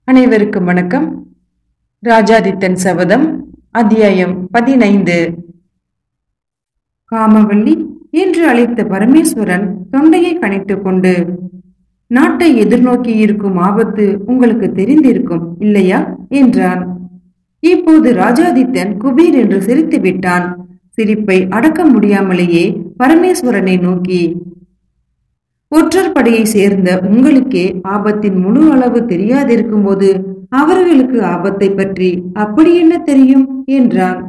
அனைவருக்கும் வணக்கம் ராஜாதித்தன் சபதம் அத்தியாயம் பதினைந்து காமவல்லி என்று அழைத்த பரமேஸ்வரன் தொண்டையை கணைத்துக் கொண்டு நாட்டை எதிர்நோக்கி இருக்கும் ஆபத்து உங்களுக்கு தெரிந்திருக்கும் இல்லையா என்றான் இப்போது ராஜாதித்தன் குபீர் என்று சிரித்து விட்டான் சிரிப்பை அடக்க முடியாமலேயே பரமேஸ்வரனை நோக்கி ஒற்றர் படையை சேர்ந்த உங்களுக்கே ஆபத்தின் முழு அளவு தெரியாதிருக்கும் போது அவர்களுக்கு ஆபத்தை பற்றி அப்படி என்ன தெரியும் என்றான்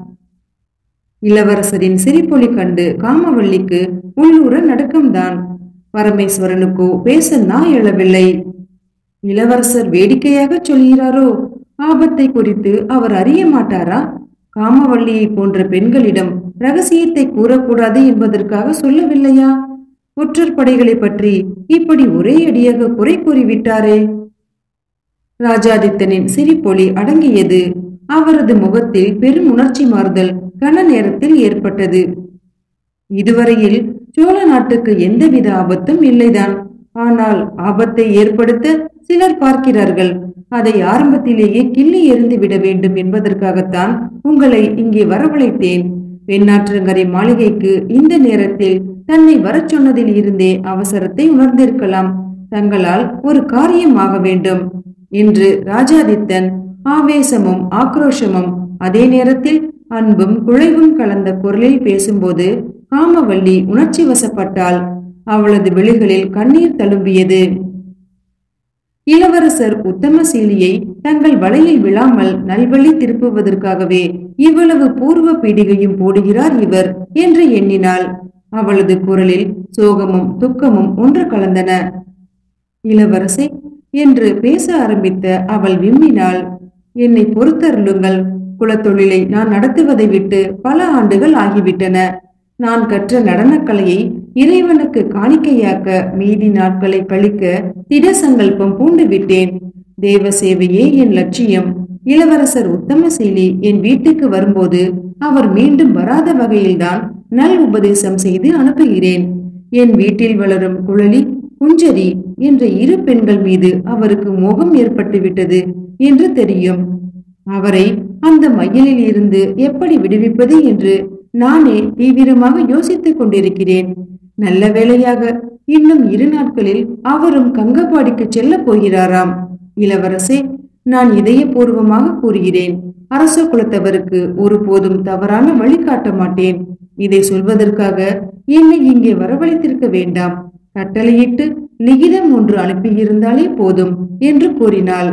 இளவரசரின் சிரிப்பொலி கண்டு காமவல்லிக்கு உள்ளூர நடுக்கம்தான் பரமேஸ்வரனுக்கோ பேச நா எழவில்லை இளவரசர் வேடிக்கையாக சொல்கிறாரோ ஆபத்தை குறித்து அவர் அறிய மாட்டாரா காமவல்லியை போன்ற பெண்களிடம் ரகசியத்தை கூறக்கூடாது என்பதற்காக சொல்லவில்லையா ஒற்றர் படைகளை பற்றி இப்படி ஒரே அடியாக குறை கூறிவிட்டாரே ராஜாதித்தனின் சிரிப்பொலி அடங்கியது அவரது முகத்தில் பெரும் உணர்ச்சி மாறுதல் கன நேரத்தில் ஏற்பட்டது இதுவரையில் சோழ நாட்டுக்கு எந்தவித ஆபத்தும் இல்லைதான் ஆனால் ஆபத்தை ஏற்படுத்த சிலர் பார்க்கிறார்கள் அதை ஆரம்பத்திலேயே கிள்ளி எறிந்து விட வேண்டும் என்பதற்காகத்தான் உங்களை இங்கே வரவழைத்தேன் வெண்ணாற்றங்கரை மாளிகைக்கு இந்த நேரத்தில் தன்னை வரச் சொன்னதில் இருந்தே அவசரத்தை உணர்ந்திருக்கலாம் தங்களால் ஒரு காரியம் ஆக வேண்டும் என்று ராஜாதித்தன் ஆவேசமும் ஆக்ரோஷமும் அதே நேரத்தில் அன்பும் குழைவும் கலந்த குரலில் பேசும்போது காமவல்லி உணர்ச்சி வசப்பட்டாள் அவளது விழிகளில் கண்ணீர் தழும்பியது இளவரசர் உத்தமசீலியை தங்கள் வலையில் விழாமல் நல்வழி திருப்புவதற்காகவே இவ்வளவு பூர்வ பீடிகையும் போடுகிறார் இவர் என்று எண்ணினாள் அவளது குரலில் சோகமும் துக்கமும் ஒன்று கலந்தன இளவரசே என்று பேச ஆரம்பித்த அவள் விம்மினாள் என்னை பொறுத்தருளுங்கள் குலத்தொழிலை நான் நடத்துவதை விட்டு பல ஆண்டுகள் ஆகிவிட்டன நான் கற்ற நடனக்கலையை இறைவனுக்கு காணிக்கையாக்க மீதி நாட்களை கழிக்க திட சங்கல்பம் பூண்டு விட்டேன் தேவ சேவையே என் லட்சியம் இளவரசர் உத்தமசீலி என் வீட்டுக்கு வரும்போது அவர் மீண்டும் வராத வகையில்தான் நல் உபதேசம் செய்து அனுப்புகிறேன் என் வீட்டில் வளரும் குழலி குஞ்சரி என்ற இரு பெண்கள் மீது அவருக்கு மோகம் ஏற்பட்டு விட்டது என்று தெரியும் அவரை அந்த மையலில் இருந்து எப்படி விடுவிப்பது என்று நானே தீவிரமாக யோசித்துக் கொண்டிருக்கிறேன் நல்ல வேளையாக இன்னும் இரு நாட்களில் அவரும் கங்கபாடிக்கு செல்ல போகிறாராம் இளவரசே நான் இதயபூர்வமாக கூறுகிறேன் அரச குலத்தவருக்கு ஒருபோதும் தவறான வழி காட்ட மாட்டேன் இதை சொல்வதற்காக என்னை இங்கே வரவழைத்திருக்க வேண்டாம் கட்டளையிட்டு லிகிதம் ஒன்று அனுப்பியிருந்தாலே போதும் என்று கூறினாள்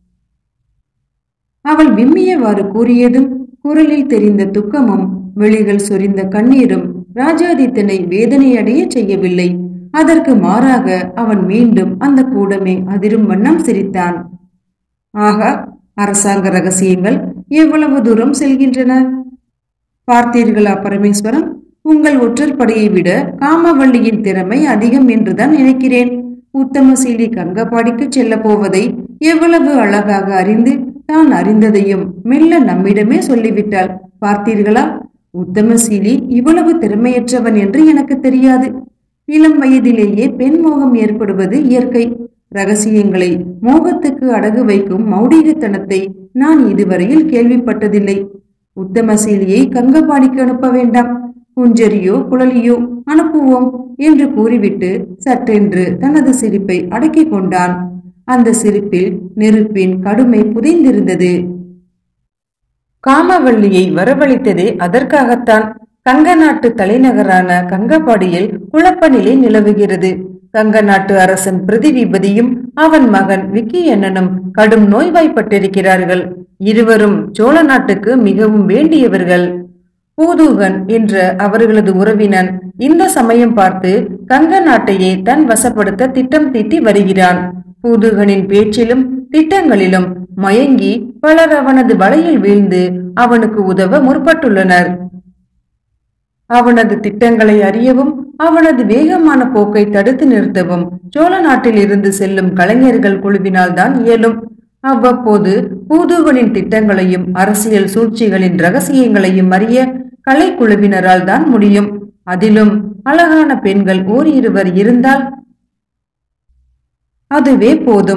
அவள் விம்மியவாறு கூறியதும் குரலில் தெரிந்த துக்கமும் வெளிகள் சொரிந்த கண்ணீரும் ராஜாதித்தனை வேதனையடைய செய்யவில்லை அதற்கு மாறாக அவன் மீண்டும் அந்த கூடமே அதிரும் வண்ணம் சிரித்தான் ஆகா அரசாங்க ரகசியங்கள் எவ்வளவு தூரம் செல்கின்றன பார்த்தீர்களா பரமேஸ்வரம் உங்கள் ஒற்றர் படையை விட காமவல்லியின் திறமை அதிகம் என்றுதான் நினைக்கிறேன் உத்தமசீலி கங்கபாடிக்கு செல்ல போவதை எவ்வளவு அழகாக அறிந்து தான் அறிந்ததையும் மெல்ல நம்மிடமே சொல்லிவிட்டாள் பார்த்தீர்களா உத்தமசீலி இவ்வளவு திறமையற்றவன் என்று எனக்கு தெரியாது இளம் வயதிலேயே பெண் மோகம் ஏற்படுவது இயற்கை ரகசியங்களை மோகத்துக்கு அடகு வைக்கும் மௌடிகத்தனத்தை நான் இதுவரையில் கேள்விப்பட்டதில்லை உத்தமசீலியை கங்கபாடிக்கு அனுப்ப வேண்டாம் குஞ்சரியோ குழலியோ அனுப்புவோம் என்று கூறிவிட்டு சற்றென்று தனது சிரிப்பை அடக்கிக் கொண்டான் அந்த சிரிப்பில் நெருப்பின் கடுமை புதைந்திருந்தது காமவல்லியை வரவழைத்ததே அதற்காகத்தான் கங்க நாட்டு தலைநகரான கங்கபாடியில் குழப்ப நிலை நிலவுகிறது கங்க நாட்டு அரசன் பிரதிவிபதியும் அவன் மகன் விக்கியண்ணனும் கடும் நோய்வாய்ப்பட்டிருக்கிறார்கள் இருவரும் சோழ நாட்டுக்கு மிகவும் வேண்டியவர்கள் பூதூகன் என்ற அவர்களது உறவினன் இந்த சமயம் பார்த்து கங்க நாட்டையே தன் வசப்படுத்த திட்டம் தீட்டி வருகிறான் பூதுகனின் பேச்சிலும் திட்டங்களிலும் மயங்கி பலர் அவனது வலையில் வீழ்ந்து அவனுக்கு உதவ முற்பட்டுள்ளனர் அவனது திட்டங்களை அறியவும் அவனது வேகமான போக்கை தடுத்து நிறுத்தவும் சோழ நாட்டில் இருந்து செல்லும் கலைஞர்கள் குழுவினால் தான் இயலும் அவ்வப்போது பூதுவனின் திட்டங்களையும் அரசியல் சூழ்ச்சிகளின் ரகசியங்களையும் அறிய கலைக்குழுவினரால் தான் முடியும் அதிலும் அழகான பெண்கள் ஓர் இருவர் இருந்தால் அதுவே போதும்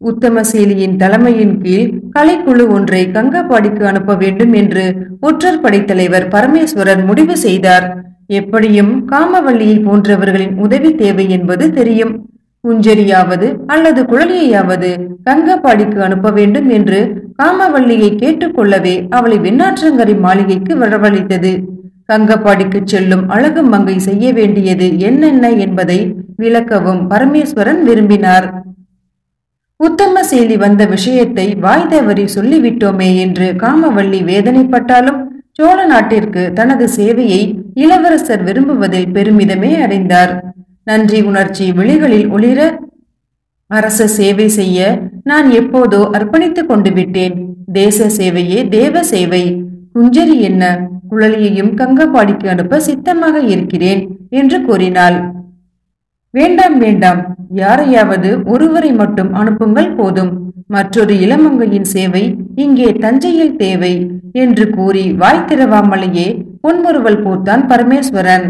உத்தமசீலியின் தலைமையின் கீழ் கலைக்குழு ஒன்றை கங்கபாடிக்கு அனுப்ப வேண்டும் என்று ஒற்றர் படைத்தலைவர் பரமேஸ்வரர் முடிவு செய்தார் எப்படியும் காமவல்லியை போன்றவர்களின் உதவி தேவை என்பது தெரியும் குஞ்சரியாவது அல்லது குழலியையாவது கங்கபாடிக்கு அனுப்ப வேண்டும் என்று காமவல்லியை கேட்டுக்கொள்ளவே அவளை வெண்ணாற்றங்கரை மாளிகைக்கு வரவழைத்தது கங்கப்பாடிக்கு செல்லும் அழகு மங்கை செய்ய வேண்டியது என்னென்ன என்பதை விளக்கவும் பரமேஸ்வரன் விரும்பினார் உத்தமசேலி வந்த விஷயத்தை வாய் தவறி சொல்லிவிட்டோமே என்று காமவல்லி வேதனைப்பட்டாலும் சோழ நாட்டிற்கு தனது சேவையை இளவரசர் விரும்புவதில் பெருமிதமே அடைந்தார் நன்றி உணர்ச்சி விழிகளில் ஒளிர அரச சேவை செய்ய நான் எப்போதோ அர்ப்பணித்துக் கொண்டு விட்டேன் தேச சேவையே தேவ சேவை குஞ்சரி என்ன குழலியையும் கங்கப்பாடிக்கு அனுப்ப சித்தமாக இருக்கிறேன் என்று கூறினாள் வேண்டாம் வேண்டாம் யாரையாவது ஒருவரை மட்டும் அனுப்புங்கள் போதும் மற்றொரு இளமங்கையின் சேவை இங்கே தஞ்சையில் தேவை என்று கூறி வாய் திறவாமலேயே பொன்முறுவல் பூத்தான் பரமேஸ்வரன்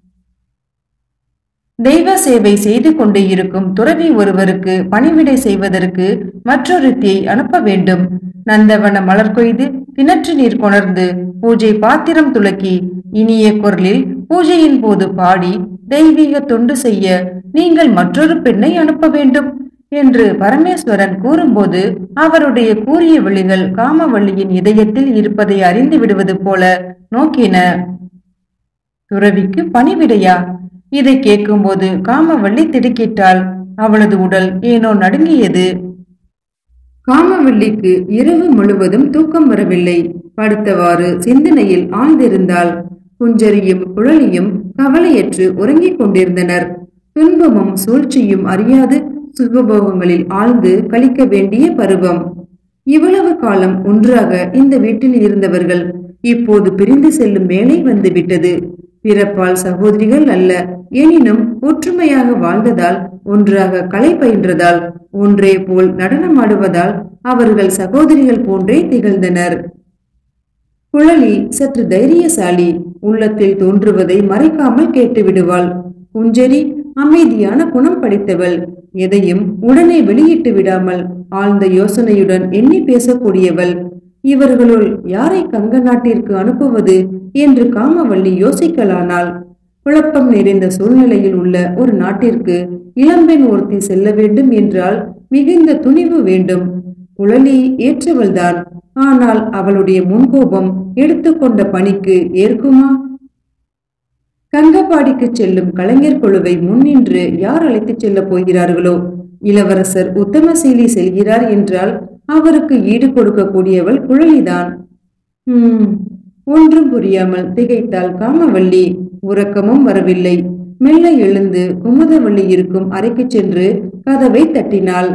தெய்வ சேவை செய்து கொண்டே இருக்கும் துறவி ஒருவருக்கு பணிவிடை செய்வதற்கு மற்றொருத்தியை அனுப்ப வேண்டும் நந்தவன மலர் கொய்து கிணற்று நீர் கொணர்ந்து பூஜை பாத்திரம் துலக்கி இனிய குரலில் பூஜையின் போது பாடி தெய்வீக தொண்டு செய்ய நீங்கள் மற்றொரு பெண்ணை அனுப்ப வேண்டும் என்று பரமேஸ்வரன் கூறும்போது அவருடைய கூறிய விழிகள் காமவல்லியின் இதயத்தில் இருப்பதை அறிந்து விடுவது போல நோக்கின துறவிக்கு பணிவிடையா இதை கேட்கும்போது காமவல்லி திடுக்கிட்டாள் அவளது உடல் ஏனோ நடுங்கியது காமவல்லிக்கு இரவு முழுவதும் தூக்கம் வரவில்லை படுத்தவாறு சிந்தனையில் ஆழ்ந்திருந்தாள் குஞ்சரியும் குழலியும் கவலையற்று உறங்கிக் கொண்டிருந்தனர் துன்பமும் சூழ்ச்சியும் அறியாது சுகபோகங்களில் ஆழ்ந்து கழிக்க வேண்டிய பருவம் இவ்வளவு காலம் ஒன்றாக இந்த வீட்டில் இருந்தவர்கள் இப்போது பிரிந்து செல்லும் வேலை வந்துவிட்டது பிறப்பால் சகோதரிகள் அல்ல எனினும் ஒற்றுமையாக வாழ்ந்ததால் ஒன்றாக கலை பயின்றதால் ஒன்றே போல் நடனமாடுவதால் அவர்கள் சகோதரிகள் போன்றே திகழ்ந்தனர் குழலி சற்று தைரியசாலி உள்ளத்தில் தோன்றுவதை மறைக்காமல் கேட்டு விடுவாள் குஞ்சரி அமைதியான குணம் படைத்தவள் எதையும் உடனே வெளியிட்டு விடாமல் ஆழ்ந்த யோசனையுடன் எண்ணி பேசக்கூடியவள் இவர்களுள் யாரை கங்க நாட்டிற்கு அனுப்புவது என்று காமவல்லி யோசிக்கலானாள் குழப்பம் நிறைந்த சூழ்நிலையில் உள்ள ஒரு நாட்டிற்கு இளம்பெண் ஒருத்தி செல்ல வேண்டும் என்றால் மிகுந்த துணிவு வேண்டும் குழலி ஏற்றவள்தான் ஆனால் அவளுடைய முன்கோபம் எடுத்துக்கொண்ட பணிக்கு ஏற்குமா கங்கப்பாடிக்கு செல்லும் கலைஞர் குழுவை முன்னின்று யார் அழைத்துச் செல்லப் போகிறார்களோ இளவரசர் உத்தமசீலி செல்கிறார் என்றால் அவருக்கு ஈடு கொடுக்கக்கூடியவள் குழலிதான் உம் ஒன்றும் புரியாமல் திகைத்தாள் காமவல்லி உறக்கமும் வரவில்லை மெல்ல எழுந்து குமுதவள்ளி இருக்கும் அறைக்கு சென்று கதவை தட்டினாள்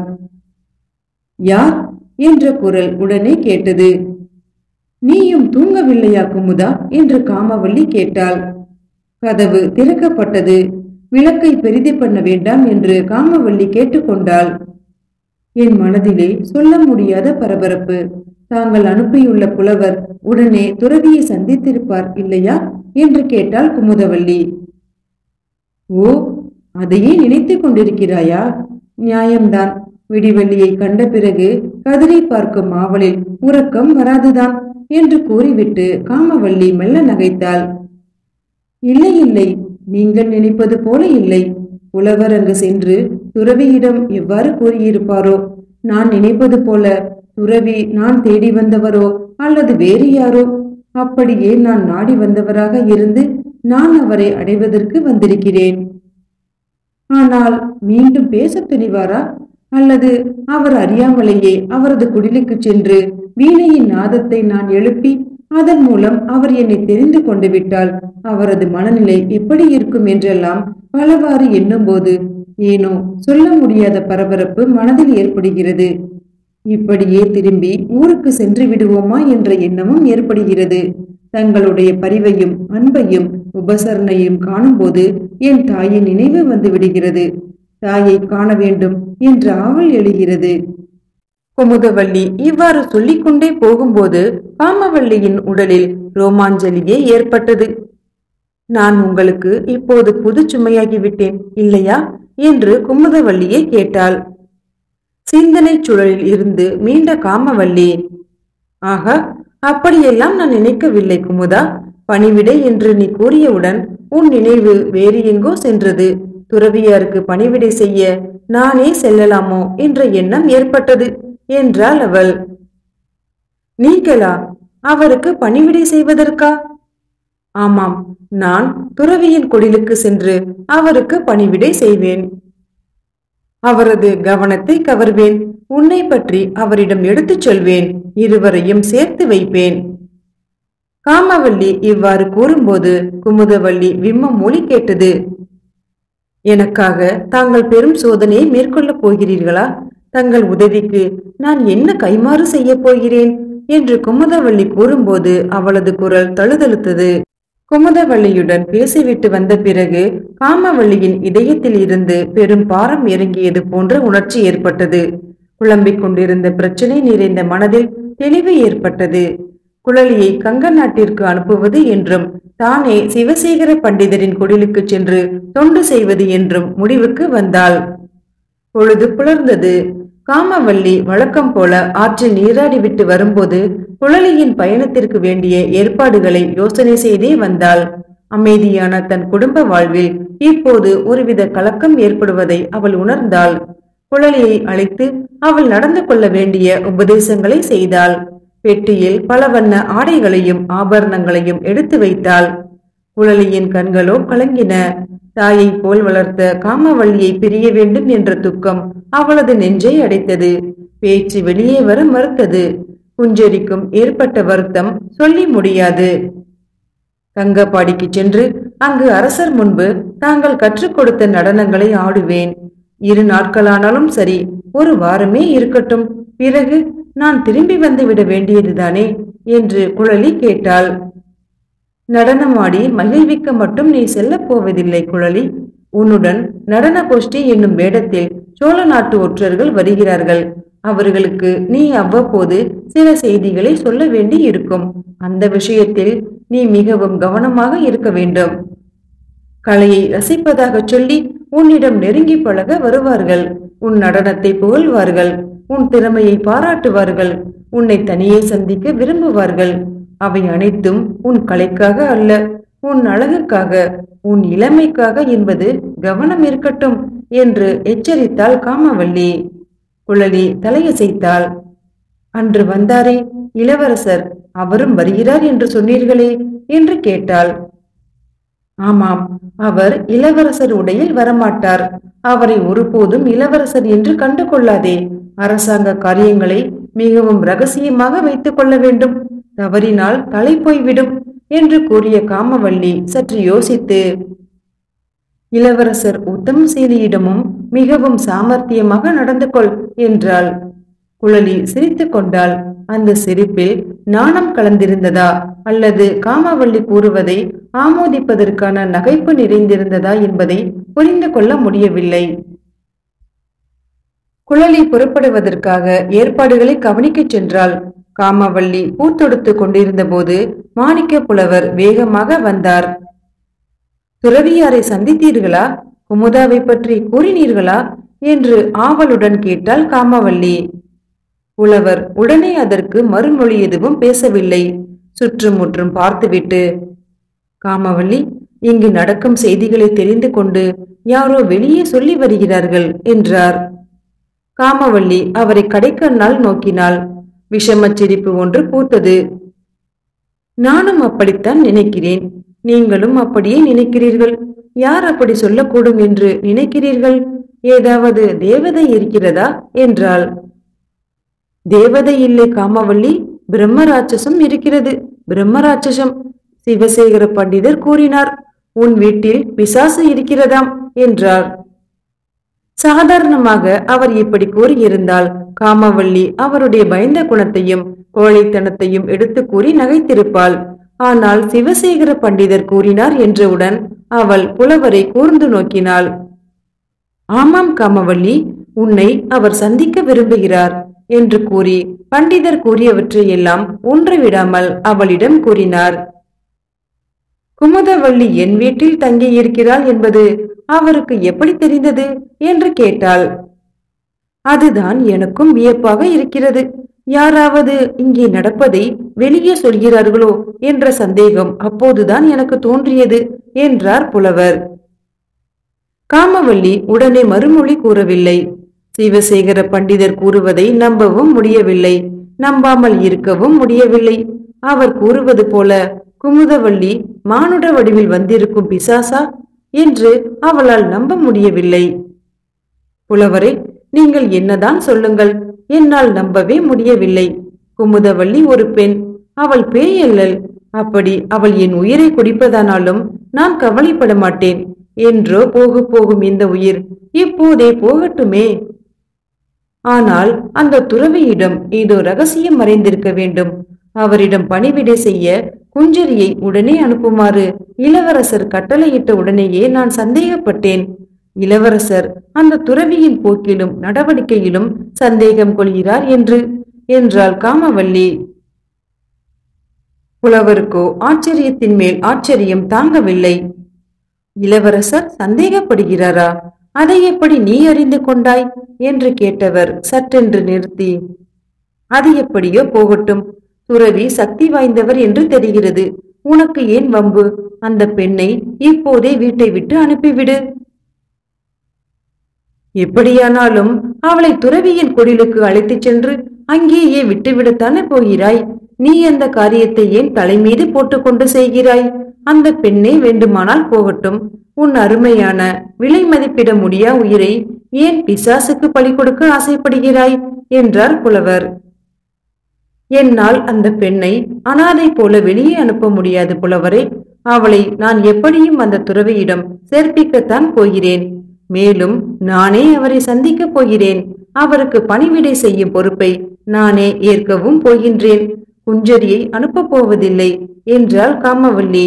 யார் என்ற குரல் உடனே கேட்டது நீயும் தூங்கவில்லையா குமுதா என்று காமவல்லி கேட்டாள் கதவு திறக்கப்பட்டது விளக்கை பெரிதி பண்ண வேண்டாம் என்று காமவல்லி கேட்டுக்கொண்டாள் என் மனதிலே சொல்ல முடியாத பரபரப்பு தாங்கள் அனுப்பியுள்ள புலவர் உடனே துறவியை சந்தித்திருப்பார் இல்லையா என்று கேட்டாள் குமுதவல்லி ஓ அதையே நினைத்துக் கொண்டிருக்கிறாயா நியாயம்தான் விடிவெள்ளியை கண்ட பிறகு கதிரை பார்க்கும் ஆவலில் உறக்கம் வராதுதான் என்று கூறிவிட்டு காமவல்லி மெல்ல நகைத்தாள் இல்லை இல்லை நீங்கள் நினைப்பது போல இல்லை புலவர் அங்கு சென்று துறவியிடம் எவ்வாறு கூறியிருப்பாரோ நான் நினைப்பது போல துறவி நான் தேடி வந்தவரோ அல்லது வேறு யாரோ அப்படியே நான் நாடி வந்தவராக இருந்து நான் அவரை அடைவதற்கு வந்திருக்கிறேன் ஆனால் மீண்டும் பேச துணிவாரா அல்லது அவர் அறியாமலேயே அவரது குடிலுக்கு சென்று வீணையின் நாதத்தை நான் எழுப்பி அதன் மூலம் அவர் என்னை தெரிந்து கொண்டு விட்டால் அவரது மனநிலை எப்படி இருக்கும் என்றெல்லாம் பலவாறு எண்ணும்போது ஏனோ சொல்ல முடியாத பரபரப்பு மனதில் ஏற்படுகிறது இப்படியே திரும்பி ஊருக்கு சென்று விடுவோமா என்ற எண்ணமும் ஏற்படுகிறது தங்களுடைய பரிவையும் அன்பையும் உபசரணையும் காணும்போது என் தாயின் நினைவு வந்து விடுகிறது தாயை காண வேண்டும் என்ற ஆவல் எழுகிறது குமுதவள்ளி இவ்வாறு சொல்லிக்கொண்டே போகும்போது காமவல்லியின் உடலில் ரோமாஞ்சலியே ஏற்பட்டது நான் உங்களுக்கு இப்போது புது சுமையாகிவிட்டேன் இல்லையா என்று குமுதவல்லியை கேட்டாள் சிந்தனை சுழலில் இருந்து மீண்ட காமவல்லி ஆகா அப்படியெல்லாம் நான் நினைக்கவில்லை குமுதா பணிவிடை என்று நீ கூறியவுடன் உன் நினைவு வேறு எங்கோ சென்றது துறவியாருக்கு பணிவிடை செய்ய நானே செல்லலாமோ என்ற எண்ணம் ஏற்பட்டது என்றாள் அவள் நீங்களா அவருக்கு பணிவிடை செய்வதற்கா ஆமாம் நான் துறவியின் குடிலுக்கு சென்று அவருக்கு பணிவிடை செய்வேன் அவரது கவனத்தை கவர்வேன் உன்னை பற்றி அவரிடம் எடுத்துச் சொல்வேன் இருவரையும் சேர்த்து வைப்பேன் காமவல்லி இவ்வாறு கூறும்போது குமுதவல்லி விம்ம மொழி கேட்டது எனக்காக தாங்கள் பெரும் சோதனையை மேற்கொள்ளப் போகிறீர்களா தங்கள் உதவிக்கு நான் என்ன கைமாறு செய்யப் போகிறேன் என்று குமுதவள்ளி கூறும்போது அவளது குரல் தழுதழுத்தது குமுதவள்ளியுடன் பேசிவிட்டு வந்த பிறகு காமவள்ளியின் இதயத்தில் இருந்து பெரும் பாரம் இறங்கியது போன்ற உணர்ச்சி ஏற்பட்டது குழம்பிக் கொண்டிருந்த பிரச்சனை நிறைந்த மனதில் தெளிவு ஏற்பட்டது குழலியை கங்க நாட்டிற்கு அனுப்புவது என்றும் தானே சிவசேகர பண்டிதரின் குடிலுக்கு சென்று தொண்டு செய்வது என்றும் முடிவுக்கு வந்தாள் பொழுது புலர்ந்தது காமவல்லி வழக்கம் போல ஆற்றில் நீராடிவிட்டு வரும்போது குழலியின் பயணத்திற்கு வேண்டிய ஏற்பாடுகளை யோசனை செய்தே வந்தாள் அமைதியான தன் குடும்ப வாழ்வில் இப்போது ஒருவித கலக்கம் ஏற்படுவதை அவள் உணர்ந்தாள் குழலியை அழைத்து அவள் நடந்து கொள்ள வேண்டிய உபதேசங்களை செய்தாள் பெட்டியில் பல வண்ண ஆடைகளையும் ஆபரணங்களையும் எடுத்து வைத்தாள் குழலியின் கண்களோ கலங்கின தாயை போல் வளர்த்த காமவள்ளியை பிரிய வேண்டும் என்ற துக்கம் அவளது நெஞ்சை அடைத்தது பேச்சு வெளியே வர மறுத்தது குஞ்சரிக்கும் ஏற்பட்ட வருத்தம் சொல்லி முடியாது கங்கப்பாடிக்கு சென்று அங்கு அரசர் முன்பு தாங்கள் கற்றுக் கொடுத்த நடனங்களை ஆடுவேன் இரு நாட்களானாலும் சரி ஒரு வாரமே இருக்கட்டும் பிறகு நான் திரும்பி வந்து விட வேண்டியதுதானே என்று குழலி கேட்டாள் நடனமாடி மகிழ்விக்க மட்டும் நீ செல்லப் போவதில்லை குழலி உன்னுடன் நடன கோஷ்டி என்னும் வேடத்தில் சோழ நாட்டு ஒற்றர்கள் வருகிறார்கள் அவர்களுக்கு நீ அவ்வப்போது சில செய்திகளை சொல்ல வேண்டி இருக்கும் அந்த விஷயத்தில் நீ மிகவும் கவனமாக இருக்க வேண்டும் கலையை ரசிப்பதாக சொல்லி உன்னிடம் நெருங்கி பழக வருவார்கள் உன் நடனத்தை புகழ்வார்கள் உன் திறமையை பாராட்டுவார்கள் உன்னை தனியே சந்திக்க விரும்புவார்கள் அவை அனைத்தும் உன் கலைக்காக அல்ல உன் அழகுக்காக உன் இளமைக்காக என்பது கவனம் இருக்கட்டும் என்று எச்சரித்தாள் காமவல்லி குழலி தலையசைத்தாள் அன்று வந்தாரே இளவரசர் அவரும் வருகிறார் என்று சொன்னீர்களே என்று கேட்டாள் ஆமாம் அவர் இளவரசர் உடையில் வரமாட்டார் அவரை ஒருபோதும் இளவரசர் என்று கண்டு கொள்ளாதே அரசாங்க காரியங்களை மிகவும் ரகசியமாக வைத்துக் கொள்ள வேண்டும் தவறினால் தலை போய்விடும் என்று கூறிய காமவல்லி சற்று யோசித்து இளவரசர் உத்தமசீலியிடமும் மிகவும் சாமர்த்தியமாக நடந்து கொள் என்றாள் குழலி சிரித்துக் கொண்டாள் அந்த சிரிப்பில் நாணம் கலந்திருந்ததா அல்லது காமவல்லி கூறுவதை ஆமோதிப்பதற்கான நகைப்பு நிறைந்திருந்ததா என்பதை புரிந்து கொள்ள முடியவில்லை குழலி புறப்படுவதற்காக ஏற்பாடுகளை கவனிக்கச் சென்றாள் காமவல்லி பூத்தொடுத்து கொண்டிருந்த போது மாணிக்க புலவர் வேகமாக வந்தார் துறவியாரை சந்தித்தீர்களா குமுதாவை பற்றி கூறினீர்களா என்று ஆவலுடன் கேட்டாள் காமவல்லி புலவர் உடனே அதற்கு மறுமொழி எதுவும் பேசவில்லை சுற்றும் முற்றும் பார்த்துவிட்டு காமவல்லி இங்கு நடக்கும் செய்திகளை தெரிந்து கொண்டு யாரோ வெளியே சொல்லி வருகிறார்கள் என்றார் காமவல்லி அவரை கடைக்கண்ணால் நோக்கினாள் விஷமச் சிரிப்பு ஒன்று பூத்தது நானும் அப்படித்தான் நினைக்கிறேன் நீங்களும் அப்படியே நினைக்கிறீர்கள் யார் அப்படி சொல்லக்கூடும் என்று நினைக்கிறீர்கள் ஏதாவது தேவதை இருக்கிறதா என்றாள் தேவதை இல்லை காமவல்லி பிரம்மராட்சசம் இருக்கிறது பிரம்மராட்சசம் சிவசேகர பண்டிதர் கூறினார் உன் வீட்டில் பிசாசு இருக்கிறதாம் என்றார் சாதாரணமாக அவர் இப்படி கூறியிருந்தால் காமவல்லி அவருடைய பயந்த குணத்தையும் கோழைத்தனத்தையும் எடுத்து கூறி நகைத்திருப்பாள் ஆனால் சிவசேகர பண்டிதர் கூறினார் என்றவுடன் அவள் புலவரை கூர்ந்து நோக்கினாள் ஆமாம் காமவல்லி உன்னை அவர் சந்திக்க விரும்புகிறார் என்று கூறி பண்டிதர் கூறியவற்றை எல்லாம் ஒன்று விடாமல் அவளிடம் கூறினார் குமுதவள்ளி என் வீட்டில் தங்கியிருக்கிறாள் என்பது அவருக்கு எப்படி தெரிந்தது என்று கேட்டாள் அதுதான் எனக்கும் வியப்பாக இருக்கிறது யாராவது இங்கே நடப்பதை வெளியே சொல்கிறார்களோ என்ற சந்தேகம் அப்போதுதான் எனக்கு தோன்றியது என்றார் புலவர் காமவல்லி உடனே மறுமொழி கூறவில்லை சிவசேகர பண்டிதர் கூறுவதை நம்பவும் முடியவில்லை நம்பாமல் இருக்கவும் முடியவில்லை அவர் கூறுவது போல குமுதவள்ளி மானுட வடிவில் வந்திருக்கும் பிசாசா என்று அவளால் நம்ப முடியவில்லை புலவரே நீங்கள் என்னதான் சொல்லுங்கள் என்னால் நம்பவே முடியவில்லை குமுதவள்ளி ஒரு பெண் அவள் பேயல்லல் அப்படி அவள் என் உயிரை குடிப்பதானாலும் நான் கவலைப்பட மாட்டேன் என்றோ போக போகும் இந்த உயிர் இப்போதே போகட்டுமே ஆனால் அந்த துறவியிடம் ஏதோ ரகசியம் மறைந்திருக்க வேண்டும் அவரிடம் பணிவிடை செய்ய குஞ்சரியை உடனே அனுப்புமாறு இளவரசர் கட்டளையிட்ட உடனேயே நான் சந்தேகப்பட்டேன் இளவரசர் அந்த துறவியின் போக்கிலும் நடவடிக்கையிலும் சந்தேகம் கொள்கிறார் என்று என்றாள் காமவல்லி புலவருக்கோ ஆச்சரியத்தின் மேல் ஆச்சரியம் தாங்கவில்லை இளவரசர் சந்தேகப்படுகிறாரா அதை எப்படி நீ அறிந்து கொண்டாய் என்று கேட்டவர் சற்றென்று நிறுத்தி அது எப்படியோ போகட்டும் துறவி சக்தி வாய்ந்தவர் என்று தெரிகிறது உனக்கு ஏன் வம்பு அந்த பெண்ணை இப்போதே வீட்டை விட்டு அனுப்பிவிடு எப்படியானாலும் அவளை துறவியின் குடிலுக்கு அழைத்துச் சென்று அங்கேயே விட்டுவிடத்தானே போகிறாய் நீ அந்த காரியத்தை ஏன் தலைமீது போட்டுக்கொண்டு செய்கிறாய் அந்த பெண்ணே வேண்டுமானால் போகட்டும் உன் அருமையான விலை மதிப்பிட முடியா உயிரை ஏன் பிசாசுக்கு பலி கொடுக்க ஆசைப்படுகிறாய் என்றார் புலவர் என்னால் அந்த பெண்ணை அனாதை போல வெளியே அனுப்ப முடியாது புலவரே அவளை நான் எப்படியும் அந்த துறவியிடம் சேர்ப்பிக்கத்தான் போகிறேன் மேலும் நானே அவரை சந்திக்கப் போகிறேன் அவருக்கு பணிவிடை செய்யும் பொறுப்பை நானே ஏற்கவும் போகின்றேன் குஞ்சரியை அனுப்பப் போவதில்லை என்றாள் காமவல்லி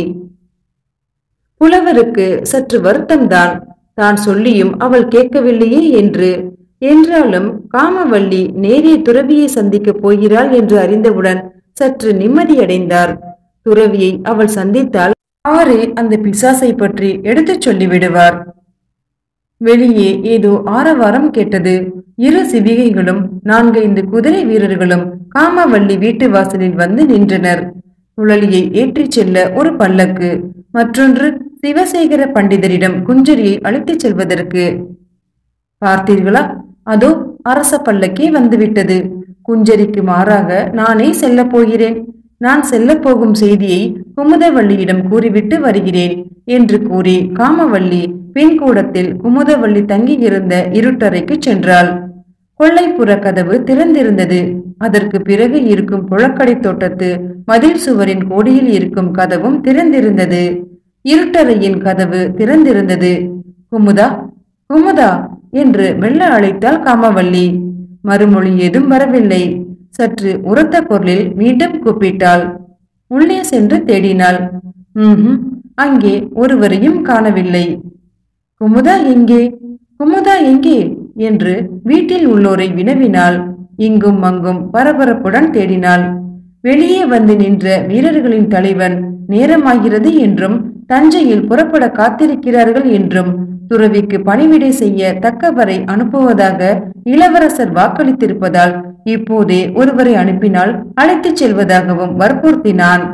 புலவருக்கு சற்று வருத்தம்தான் தான் சொல்லியும் அவள் கேட்கவில்லையே என்று என்றாலும் காமவல்லி நேரே துறவியை சந்திக்கப் போகிறாள் என்று அறிந்தவுடன் சற்று நிம்மதியடைந்தார் துறவியை அவள் சந்தித்தால் அவரே அந்த பிசாசை பற்றி எடுத்துச் சொல்லிவிடுவார் வெளியே ஏதோ ஆரவாரம் கேட்டது இரு சிவிகைகளும் நான்கைந்து குதிரை வீரர்களும் காமவல்லி வீட்டு வாசலில் வந்து நின்றனர் குழலியை ஏற்றிச் செல்ல ஒரு பல்லக்கு மற்றொன்று சிவசேகர பண்டிதரிடம் குஞ்சரியை அழைத்துச் செல்வதற்கு பார்த்தீர்களா அதோ அரச பல்லக்கே வந்துவிட்டது குஞ்சரிக்கு மாறாக நானே செல்லப் போகிறேன் நான் செல்லப் போகும் செய்தியை குமுதவள்ளியிடம் கூறிவிட்டு வருகிறேன் என்று கூறி காமவல்லி பின்கூடத்தில் குமுதவள்ளி தங்கியிருந்த இருட்டறைக்கு சென்றாள் கொள்ளைப்புற கதவு திறந்திருந்தது அதற்கு பிறகு இருக்கும் புழக்கடை தோட்டத்து மதில் சுவரின் கோடியில் இருக்கும் கதவும் திறந்திருந்தது இருட்டறையின் கதவு திறந்திருந்தது குமுதா குமுதா என்று மெல்ல அழைத்தாள் காமவல்லி மறுமொழி ஏதும் வரவில்லை சற்று உரத்த குரலில் மீண்டும் கூப்பிட்டாள் உள்ளே சென்று தேடினாள் ம்ஹும் அங்கே ஒருவரையும் காணவில்லை குமுதா எங்கே குமுதா எங்கே என்று வீட்டில் உள்ளோரை வினவினாள் இங்கும் அங்கும் பரபரப்புடன் தேடினாள் வெளியே வந்து நின்ற வீரர்களின் தலைவன் நேரமாகிறது என்றும் தஞ்சையில் புறப்பட காத்திருக்கிறார்கள் என்றும் துறவிக்கு பணிவிடை செய்ய தக்கவரை அனுப்புவதாக இளவரசர் வாக்களித்திருப்பதால் இப்போதே ஒருவரை அனுப்பினால் அழைத்துச் செல்வதாகவும் வற்புறுத்தினான்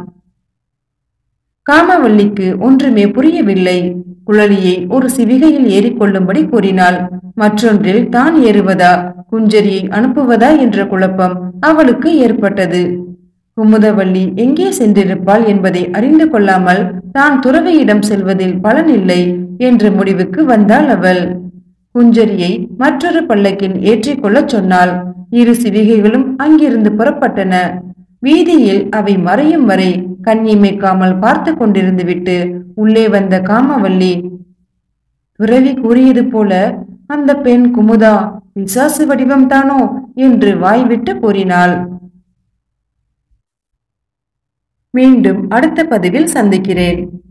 காமவல்லிக்கு ஒன்றுமே புரியவில்லை குழலியை ஒரு சிவிகையில் ஏறிக்கொள்ளும்படி கூறினாள் மற்றொன்றில் தான் ஏறுவதா குஞ்சரியை அனுப்புவதா என்ற குழப்பம் அவளுக்கு ஏற்பட்டது குமுதவள்ளி எங்கே சென்றிருப்பாள் என்பதை அறிந்து கொள்ளாமல் தான் துறவியிடம் செல்வதில் பலனில்லை என்ற முடிவுக்கு வந்தாள் அவள் குஞ்சரியை மற்றொரு பல்லக்கில் ஏற்றிக்கொள்ளச் சொன்னாள் இரு சிவிகைகளும் அங்கிருந்து புறப்பட்டன வீதியில் அவை மறையும் வரை கண் இமைக்காமல் பார்த்து கொண்டிருந்து விட்டு உள்ளே வந்த காமவல்லி துறவி கூறியது போல அந்த பெண் குமுதா பிசாசு வடிவம்தானோ என்று வாய்விட்டு கூறினாள் மீண்டும் அடுத்த பதிவில் சந்திக்கிறேன்